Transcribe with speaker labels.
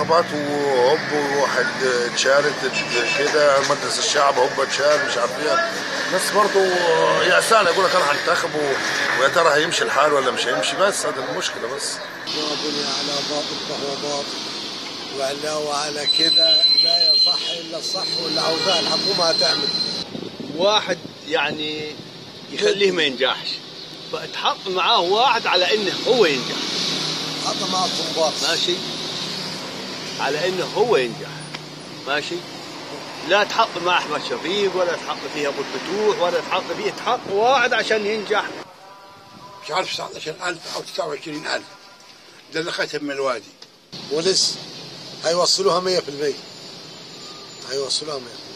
Speaker 1: انضربت وهوب واحد اتشالت كده مجلس الشعب هوب اتشال مش عارف ايه بس برضه يأسان يقول لك انا هنتخب و- ويا ترى هيمشي الحال ولا مش هيمشي بس هذا المشكله بس
Speaker 2: ما بني على باطل فهو باطل وعلى وعلى كده لا يصح الا الصح واللي عاوزاه الحكومه هتعمل
Speaker 3: واحد يعني يخليه ما ينجحش فتحط معاه واحد على انه هو ينجح
Speaker 2: حتى مع الضباط
Speaker 3: ماشي على انه هو ينجح ماشي لا تحط مع احمد شفيق ولا تحط فيه ابو الفتوح ولا تحط فيه تحط واحد عشان ينجح
Speaker 4: مش عارف 19000 او 29000 ده اللي ختم من الوادي
Speaker 2: ولسه هيوصلوها 100% هيوصلوها 100%